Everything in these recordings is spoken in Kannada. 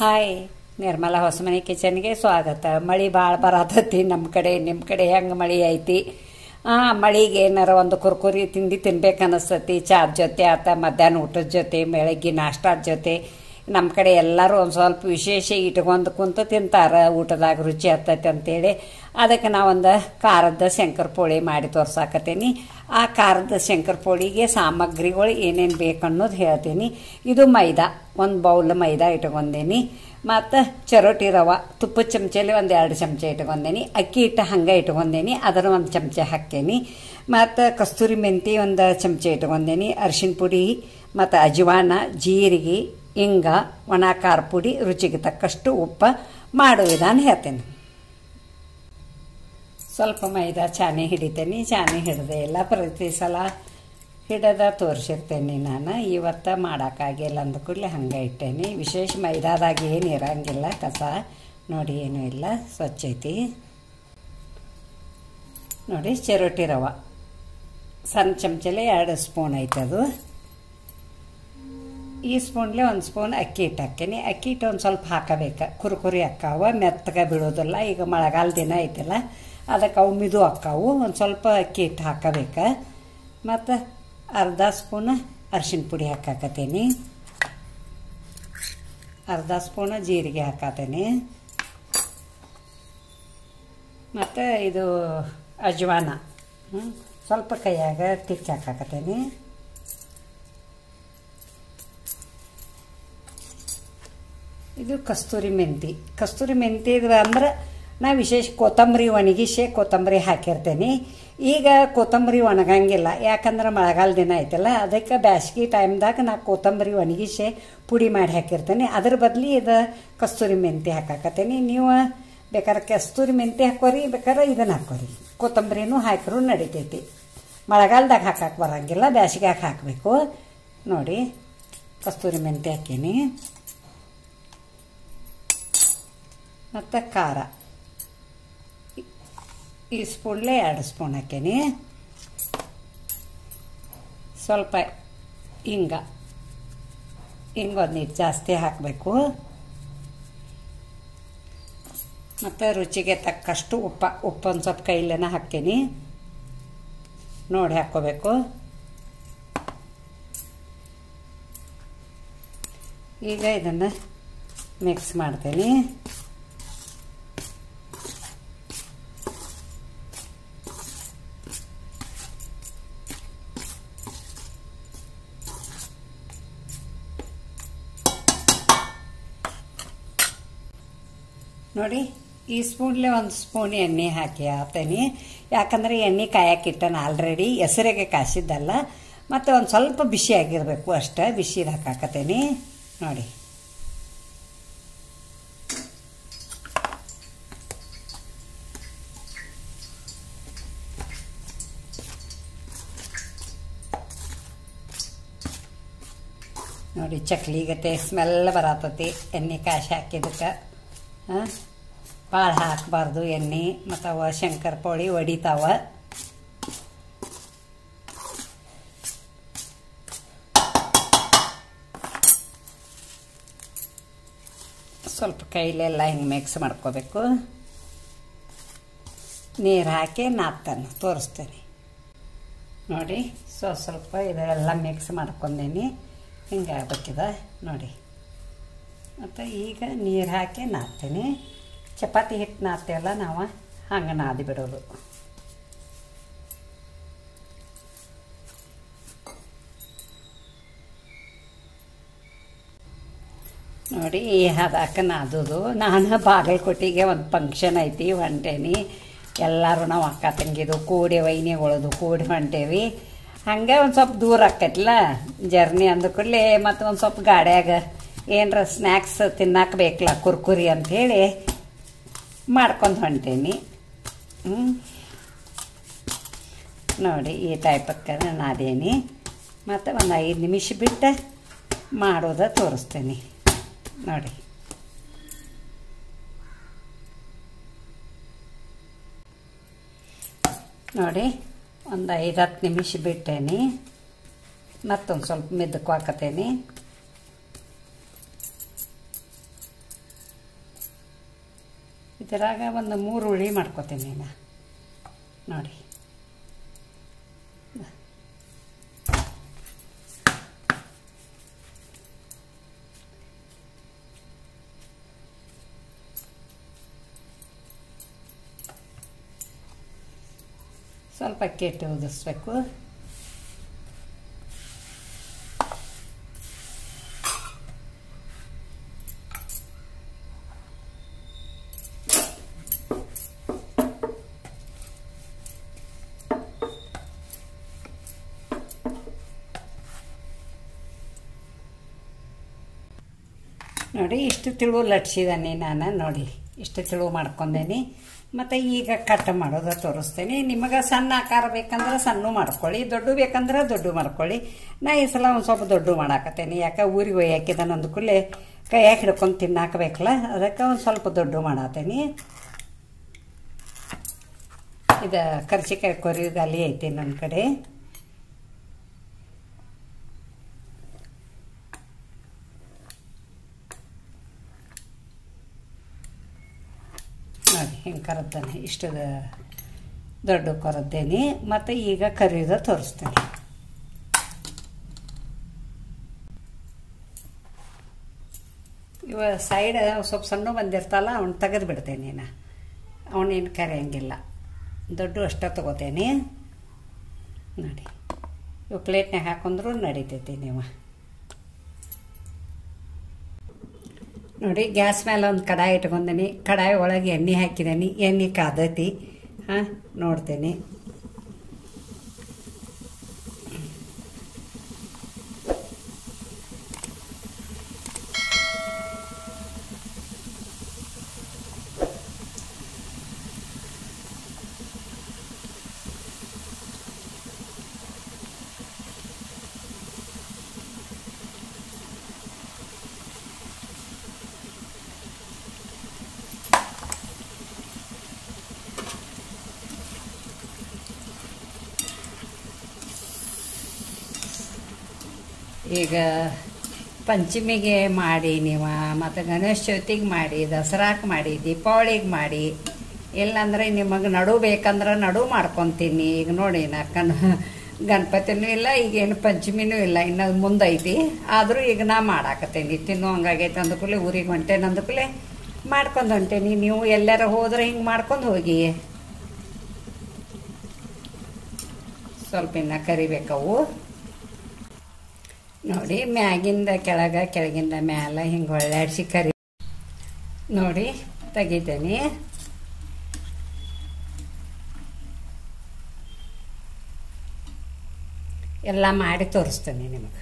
ಹಾಯ್ ನಿರ್ಮಲಾ ಹೊಸಮನೆ ಕಿಚನ್ಗೆ ಸ್ವಾಗತ ಮಳೆ ಭಾಳ ಬರತೈತಿ ನಮ್ಮ ಕಡೆ ನಿಮ್ಮ ಕಡೆ ಹೆಂಗೆ ಮಳೆ ಐತಿ ಆ ಮಳಿಗೆ ಏನಾರ ಒಂದು ಕುರ್ಕುರಿ ತಿಂಡಿ ತಿನ್ಬೇಕು ಅನಿಸ್ತತಿ ಚಾದ ಜೊತೆ ಆತ ಮಧ್ಯಾಹ್ನ ಊಟದ ಜೊತೆ ಬೆಳಗ್ಗೆ ನಾಷ್ಟಾದ ಜೊತೆ ನಮ್ಮ ಕಡೆ ಎಲ್ಲರೂ ಒಂದು ಸ್ವಲ್ಪ ವಿಶೇಷ ಇಟ್ಕೊಂಡು ಕುಂತು ತಿಂತಾರೆ ಊಟದಾಗ ರುಚಿ ಆಗ್ತೈತೆ ಅಂತೇಳಿ ಅದಕ್ಕೆ ನಾವೊಂದು ಖಾರದ ಶಂಕರ ಪೋಳಿ ಮಾಡಿ ತೋರ್ಸಾಕತ್ತೀನಿ ಆ ಖಾರದ ಶಂಕರ ಪೋಳಿಗೆ ಸಾಮಗ್ರಿಗಳು ಏನೇನು ಬೇಕು ಅನ್ನೋದು ಹೇಳ್ತೀನಿ ಇದು ಮೈದಾ ಒಂದು ಬೌಲ್ ಮೈದಾ ಇಟ್ಕೊಂಡೇನಿ ಮತ್ತು ಚರೋಟಿ ರವೆ ತುಪ್ಪದ ಚಮಚಲ್ಲಿ ಒಂದು ಎರಡು ಚಮಚ ಇಟ್ಕೊಂಡೇನಿ ಅಕ್ಕಿ ಹಿಟ್ಟು ಹಂಗೆ ಇಟ್ಕೊಂಡೇನಿ ಅದನ್ನು ಒಂದು ಚಮಚ ಹಾಕೇನಿ ಮತ್ತು ಕಸ್ತೂರಿ ಮೆಂತಿ ಒಂದು ಚಮಚ ಇಟ್ಕೊಂಡೇನಿ ಅರಿಶಿನ ಪುಡಿ ಮತ್ತು ಅಜ್ವಾನ ಜೀರಿಗೆ ಹಿಂಗ ಒಣ ಖಾರ ಪುಡಿ ರುಚಿಗೆ ತಕ್ಕಷ್ಟು ಉಪ್ಪು ಮಾಡೋ ವಿಧಾನ ಹೇಳ್ತೇನೆ ಸ್ವಲ್ಪ ಮೈದಾ ಚಾನೆ ಹಿಡಿತೇನೆ ಚಾನೆ ಹಿಡ್ದೆ ಇಲ್ಲ ಪ್ರತಿ ಸಲ ಹಿಡದ ತೋರಿಸಿರ್ತೇನೆ ನಾನು ಇವತ್ತು ಮಾಡೋಕ್ಕಾಗಿಲ್ಲ ಅಂದ ಕೂಡಲೇ ಹಂಗೆ ಇಟ್ಟೇನಿ ವಿಶೇಷ ಮೈದಾದಾಗ ಏನು ಇರಂಗಿಲ್ಲ ಕಸ ನೋಡಿ ಏನೂ ಇಲ್ಲ ಸ್ವಚ್ಛ ಐತಿ ನೋಡಿ ಚಿರೋಟಿ ರವೆ ಸಣ್ಣ ಚಮಚಲೆ ಎರಡು ಸ್ಪೂನ್ ಐತೆ ಅದು ಈ ಸ್ಪೂನ್ಲೆ ಒಂದು ಸ್ಪೂನ್ ಅಕ್ಕಿ ಹಿಟ್ಟು ಹಾಕೇನಿ ಅಕ್ಕಿ ಹಿಟ್ಟು ಒಂದು ಸ್ವಲ್ಪ ಹಾಕಬೇಕು ಕುರುಕುರಿ ಅಕ್ಕಾವ ಮೆತ್ತಗೆ ಬೀಳೋದಿಲ್ಲ ಈಗ ಮಳೆಗಾಲ ದಿನ ಐತಲ್ಲ ಅದಕ್ಕೆ ಅವು ಮಿದು ಅಕ್ಕಾವು ಒಂದು ಸ್ವಲ್ಪ ಅಕ್ಕಿ ಹಿಟ್ಟು ಹಾಕಬೇಕು ಮತ್ತು ಅರ್ಧ ಸ್ಪೂನ್ ಅರಿಶಿನ ಪುಡಿ ಹಾಕಾಕತ್ತೀನಿ ಅರ್ಧ ಸ್ಪೂನ್ ಜೀರಿಗೆ ಹಾಕತ್ತೇನೆ ಮತ್ತು ಇದು ಅಜ್ವಾನ ಸ್ವಲ್ಪ ಕೈಯಾಗ ತಿಕ್ಕಿ ಹಾಕಾಕತ್ತೇನೆ ಇದು ಕಸ್ತೂರಿ ಮೆಂತಿ ಕಸ್ತೂರಿ ಮೆಂತಿ ಅಂದ್ರೆ ನಾ ವಿಶೇಷ ಕೊತ್ತಂಬರಿ ಒಣಗಿಸಿ ಕೊತ್ತಂಬರಿ ಹಾಕಿರ್ತೇನೆ ಈಗ ಕೊತ್ತಂಬರಿ ಒಣಗಂಗಿಲ್ಲ ಯಾಕಂದ್ರೆ ಮಳೆಗಾಲ ದಿನ ಐತಲ್ಲ ಅದಕ್ಕೆ ಬ್ಯಾಸ್ಗೆ ಟೈಮ್ದಾಗ ನಾ ಕೊತ್ತಂಬರಿ ಒಣಗಿಸಿ ಪುಡಿ ಮಾಡಿ ಹಾಕಿರ್ತೇನೆ ಅದ್ರ ಬದಲಿ ಇದು ಕಸ್ತೂರಿ ಮೆಂತಿ ಹಾಕಾಕತ್ತೇನೆ ನೀವು ಬೇಕಾದ್ರೆ ಕಸ್ತೂರಿ ಮೆಂತಿ ಹಾಕೋರಿ ಬೇಕಾದ್ರೆ ಇದನ್ನು ಹಾಕೋರಿ ಕೊತ್ತಂಬರಿನೂ ಹಾಕಿದ್ರು ನಡಿತೈತಿ ಮಳೆಗಾಲದಾಗ ಹಾಕಕ್ಕೆ ಬರಂಗಿಲ್ಲ ಬ್ಯಾಸಿಗ್ಯಾಗ ಹಾಕಬೇಕು ನೋಡಿ ಕಸ್ತೂರಿ ಮೆಂತಿ ಹಾಕೀನಿ ಮತ್ತು ಖಾರ ಈ ಸ್ಪೂನ್ಲೆ ಎರಡು ಸ್ಪೂನ್ ಹಾಕೇನಿ ಸ್ವಲ್ಪ ಹಿಂಗ ಹಿಂಗೊಂದು ನೀರು ಜಾಸ್ತಿ ಹಾಕಬೇಕು ಮತ್ತು ರುಚಿಗೆ ತಕ್ಕಷ್ಟು ಉಪ್ಪ ಉಪ್ಪು ಒಂದು ಸ್ವಲ್ಪ ಕೈಲೇನ ಹಾಕೀನಿ ನೋಡಿ ಹಾಕ್ಕೋಬೇಕು ಈಗ ಇದನ್ನು ಮಿಕ್ಸ್ ಮಾಡ್ತೀನಿ ನೋಡಿ ಈ ಸ್ಪೂನ್ಲೆ ಒಂದು ಸ್ಪೂನ್ ಎಣ್ಣೆ ಹಾಕಿ ಹಾಕ್ತೇನೆ ಯಾಕಂದರೆ ಎಣ್ಣೆ ಕಾಯಕ್ಕಿಟ್ಟನ ಆಲ್ರೆಡಿ ಹೆಸರಿಗೆ ಕಾಸಿದ್ದಲ್ಲ ಮತ್ತು ಒಂದು ಸ್ವಲ್ಪ ಬಿಸಿ ಆಗಿರಬೇಕು ಅಷ್ಟೇ ಬಿಸಿದು ಹಾಕಾಕತ್ತೇನೆ ನೋಡಿ ನೋಡಿ ಚಕ್ಲಿಗತೆ ಸ್ಮೆಲ್ ಬರತತಿ ಎಣ್ಣೆ ಕಾಶಿ ಹಾಕಿದಕ್ಕೆ ಹಾಂ ಭಾಳ ಹಾಕಬಾರ್ದು ಎಣ್ಣೆ ಮತ್ತು ಅವ ಶಂಕರ ಪೋಳಿ ಒಡಿತಾವ ಸ್ವಲ್ಪ ಕೈಲೆಲ್ಲ ಹಿಂಗೆ ಮಿಕ್ಸ್ ಮಾಡ್ಕೋಬೇಕು ನೀರು ಹಾಕಿ ನಾದ್ತಾನೆ ತೋರಿಸ್ತೇನೆ ನೋಡಿ ಸೊ ಸ್ವಲ್ಪ ಇದೆಲ್ಲ ಮಿಕ್ಸ್ ಮಾಡ್ಕೊಂಡೇನಿ ಹಿಂಗೆ ಆಗ್ಬೇಕಿದೆ ನೋಡಿ ಮತ್ತು ಈಗ ನೀರು ಹಾಕಿ ನಾದ್ತೀನಿ ಚಪಾತಿ ಹಿಟ್ಟು ನಾದ್ತೇವಲ್ಲ ನಾವು ಹಂಗೆ ನಾದಿ ಬಿಡೋದು ನೋಡಿ ಈ ಹದಕ್ಕೆ ನಾದೋದು ನಾನು ಬಾಗಲಕೋಟೆಗೆ ಒಂದು ಫಂಕ್ಷನ್ ಐತಿ ಹೊಂಟೇನಿ ಎಲ್ಲರೂ ನಾವು ಅಕ್ಕ ತಂಗಿದು ಕೂಡಿ ವೈನಿಗಳದು ಕೂಡಿ ಹೊಂಟೇವಿ ಹಂಗೆ ಒಂದು ಸ್ವಲ್ಪ ದೂರ ಆಕೈತಿಲ್ಲ ಜರ್ನಿ ಅಂದ ಕೂಡಲೇ ಮತ್ತು ಒಂದು ಸ್ವಲ್ಪ ಗಾಡ್ಯಾಗ ಏನರ ಸ್ನ್ಯಾಕ್ಸ್ ತಿನ್ನಕ್ಕೆ ಬೇಕಲ್ಲ ಕುರ್ಕುರಿ ಅಂಥೇಳಿ ಮಾಡ್ಕೊಂಡು ಹೊಂಟೇನಿ ಹ್ಞೂ ನೋಡಿ ಈ ಟೈಪಕ್ಕೆ ನಾದೇನಿ ಮತ್ತು ಒಂದು ಐದು ನಿಮಿಷ ಬಿಟ್ಟು ಮಾಡೋದ ತೋರಿಸ್ತೇನೆ ನೋಡಿ ನೋಡಿ ಒಂದು ಐದು ಹತ್ತು ನಿಮಿಷ ಬಿಟ್ಟೇನಿ ಮತ್ತೊಂದು ಸ್ವಲ್ಪ ಮೆದ್ದಕ್ಕೆ ಹಾಕತೇನಿ ಇದ್ರಾಗ ಒಂದು ಮೂರು ಉಳಿ ಮಾಡ್ಕೊತೀನಿ ನಾನು ನೋಡಿ ಸ್ವಲ್ಪ ಅಕ್ಕಿ ಹಿಟ್ಟು ಉದಿಸ್ಬೇಕು ನೋಡಿ ಇಷ್ಟು ತಿಳುವು ಲಟ್ಸಿದಾನೆ ನಾನು ನೋಡಿ ಇಷ್ಟು ತಿಳುವು ಮಾಡ್ಕೊಂಡೇನಿ ಮತ್ತು ಈಗ ಕಟ್ ಮಾಡೋದು ತೋರಿಸ್ತೇನೆ ನಿಮಗೆ ಸಣ್ಣ ಆಕಾರ ಬೇಕಂದ್ರೆ ಸಣ್ಣ ಮಾಡ್ಕೊಳ್ಳಿ ದೊಡ್ಡ ಬೇಕಂದ್ರೆ ದೊಡ್ಡ ಮಾಡ್ಕೊಳ್ಳಿ ನಾ ಈ ಸಲ ಒಂದು ಸ್ವಲ್ಪ ದೊಡ್ಡ ಮಾಡಾಕತ್ತೇನೆ ಯಾಕೆ ಊರಿಗೆ ಒಯ್ಯಿ ಹಾಕಿದ ನಂದು ಕೂಡಲೇ ಕೈಯಾಗ ಹಿಡ್ಕೊಂಡು ತಿನ್ನಾಕಬೇಕಲ್ಲ ಅದಕ್ಕೆ ಒಂದು ಸ್ವಲ್ಪ ದೊಡ್ಡ ಮಾಡತ್ತೇನೆ ಇದು ಕರ್ಚಿಕಾಯಿ ಕೊರಿಯೋದು ಅಲ್ಲಿ ಐತಿ ನನ್ನ ಕಡೆ ನೋಡಿ ಹಿಂಗೆ ಕರದ್ದೇನೆ ಇಷ್ಟು ದೊಡ್ಡ ಕೊರದ್ದೇನೆ ಮತ್ತು ಈಗ ಕರಿಯೋದು ತೋರಿಸ್ತೇನೆ ಇವ ಸೈಡ್ ಸ್ವಲ್ಪ ಸಣ್ಣ ಬಂದಿರ್ತಲ್ಲ ಅವ್ನು ತೆಗೆದು ಬಿಡ್ತೇನೆ ನಾನು ಅವನೇನು ಕರೆಯಂಗಿಲ್ಲ ದೊಡ್ಡ ಅಷ್ಟ ತಗೋತೇನೆ ನೋಡಿ ಇವು ಪ್ಲೇಟ್ನಾಗ ಹಾಕೊಂಡ್ರು ನಡೀತೈತಿ ನೀವು ನೋಡಿ ಗ್ಯಾಸ್ ಮೇಲೆ ಒಂದು ಕಡಾಯಿ ಇಟ್ಕೊಂಡೀನಿ ಕಡಾಯಿ ಒಳಗೆ ಎಣ್ಣೆ ಹಾಕಿದ್ದೀನಿ ಎಣ್ಣೆ ಕಾದೈತಿ ಹಾಂ ನೋಡ್ತೇನೆ ಈಗ ಪಂಚಮಿಗೆ ಮಾಡಿ ನೀವು ಮತ್ತು ಗಣೇಶ ಚೌತಿಗೆ ಮಾಡಿ ದಸರಾಕ್ಕೆ ಮಾಡಿ ದೀಪಾವಳಿಗೆ ಮಾಡಿ ಇಲ್ಲಾಂದ್ರೆ ನಿಮಗೆ ನಡು ಬೇಕಂದ್ರೆ ನಡು ಮಾಡ್ಕೊತೀನಿ ಈಗ ನೋಡಿ ನಾ ಕನ್ ಗಣಪತಿನೂ ಇಲ್ಲ ಈಗೇನು ಪಂಚಮಿನೂ ಇಲ್ಲ ಇನ್ನು ಮುಂದೈತಿ ಆದರೂ ಈಗ ನಾ ಮಾಡಾಕತ್ತೀನಿ ತಿನ್ನೋ ಹಂಗಾಗೈತೆ ಅಂದಕೂಲೆ ಊರಿಗೆ ಹೊಂಟೇನೆ ಅಂದಕೂಲೆ ಮಾಡ್ಕೊಂಡು ಹೊಂಟೇನಿ ನೀವು ಎಲ್ಲಾರ ಹೋದ್ರೆ ಹಿಂಗೆ ಮಾಡ್ಕೊಂಡು ಹೋಗಿ ಸ್ವಲ್ಪ ಇನ್ನು ಕರಿಬೇಕವು ನೋಡಿ ಮ್ಯಾಗಿಂದ ಕೆಳಗ ಕೆಳಗಿಂದ ಮ್ಯಾಲ ಹಿಂಗೆ ಒಳ್ಳಾಡ್ಸಿ ಕರಿ ನೋಡಿ ತೆಗಿತೇನೆ ಎಲ್ಲ ಮಾಡಿ ತೋರಿಸ್ತೇನೆ ನಿಮಗೆ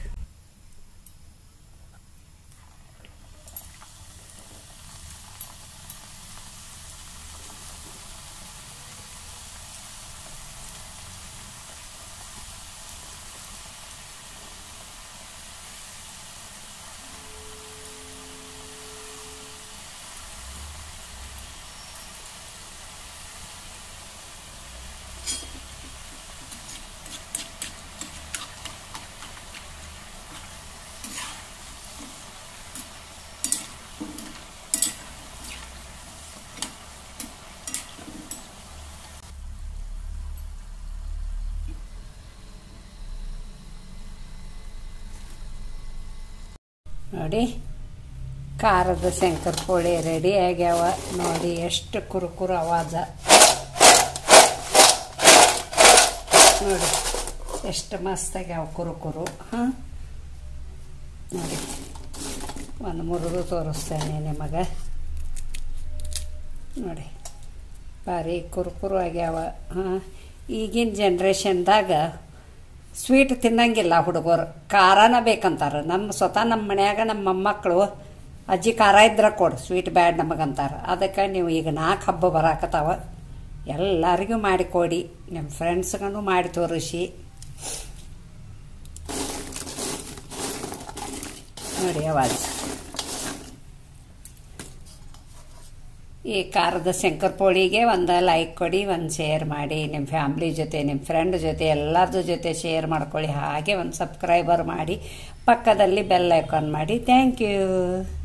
ನೋಡಿ ಖಾರದ ಶಂಕರ ಪೋಳಿ ರೆಡಿ ಆಗ್ಯಾವ ನೋಡಿ ಎಷ್ಟು ಕುರುಕುರು ಆವಾಜ ನೋಡಿ ಎಷ್ಟು ಮಸ್ತ್ ಆಗ್ಯಾವ ಕುರುಕುರು ಹಾಂ ನೋಡಿ ಒಂದು ಮುರಿದು ತೋರಿಸ್ತೇನೆ ನಿಮಗೆ ನೋಡಿ ಭಾರಿ ಕುರುಕುರು ಆಗ್ಯಾವ ಹಾಂ ಈಗಿನ ಜನ್ರೇಷನ್ದಾಗ ಸ್ವೀಟ್ ತಿನ್ನಂಗಿಲ್ಲ ಹುಡುಗರು ಖಾರನ ಬೇಕಂತಾರೆ ನಮ್ಮ ಸ್ವತಃ ನಮ್ಮ ಮನ್ಯಾಗ ನಮ್ಮ ಮೊಮ್ಮಕ್ಕಳು ಅಜ್ಜಿ ಖಾರ ಇದ್ರೆ ಕೊಡು ಸ್ವೀಟ್ ಬ್ಯಾಡ್ ನಮಗಂತಾರೆ ಅದಕ್ಕೆ ನೀವು ಈಗ ನಾಲ್ಕು ಹಬ್ಬ ಬರಾಕತ್ತಾವ ಎಲ್ಲರಿಗೂ ಮಾಡಿ ಕೊಡಿ ನಿಮ್ಮ ಫ್ರೆಂಡ್ಸ್ಗೂ ಮಾಡಿ ತೋರಿಸಿ ನೋಡಿ ಅವಾಜ್ ಈ ಖಾರದ ಶಂಕರ್ ಪೋಳಿಗೆ ಒಂದು ಲೈಕ್ ಕೊಡಿ ಒಂದು ಶೇರ್ ಮಾಡಿ ನಿಮ್ಮ ಫ್ಯಾಮ್ಲಿ ಜೊತೆ ನಿಮ್ಮ ಫ್ರೆಂಡ್ ಜೊತೆ ಎಲ್ಲರದ್ದು ಜೊತೆ ಶೇರ್ ಮಾಡ್ಕೊಳ್ಳಿ ಹಾಗೆ ಒಂದು ಸಬ್ಸ್ಕ್ರೈಬರ್ ಮಾಡಿ ಪಕ್ಕದಲ್ಲಿ ಬೆಲ್ ಐಕಾನ್ ಮಾಡಿ ಥ್ಯಾಂಕ್ ಯು